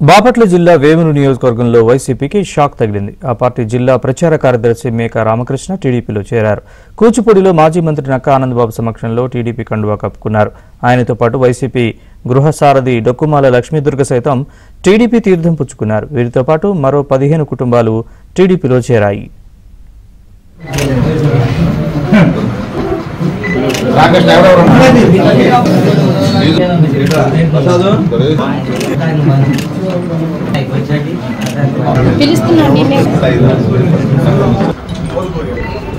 బాపట్ల జిల్లా వేమును నియోజకవర్గంలో వైసీపీకి షాక్ తగిలింది ఆ పార్టీ జిల్లా ప్రచార కార్యదర్శి మేక రామకృష్ణ టీడీపీలో చేరారు కూచిపూడిలో మాజీ మంత్రి నక్కా ఆనందబాబు సమక్షంలో టీడీపీ కండువా కప్పుకున్నారు ఆయనతో పాటు వైసీపీ గృహసారథి డొక్కుమాల లక్ష్మీదుర్గ సైతం టీడీపీ తీర్థం పుచ్చుకున్నారు వీరితో పాటు మరో పదిహేను కుటుంబాలు టీడీపీలో చేరాయి పిలుస్తున్నాండి మేము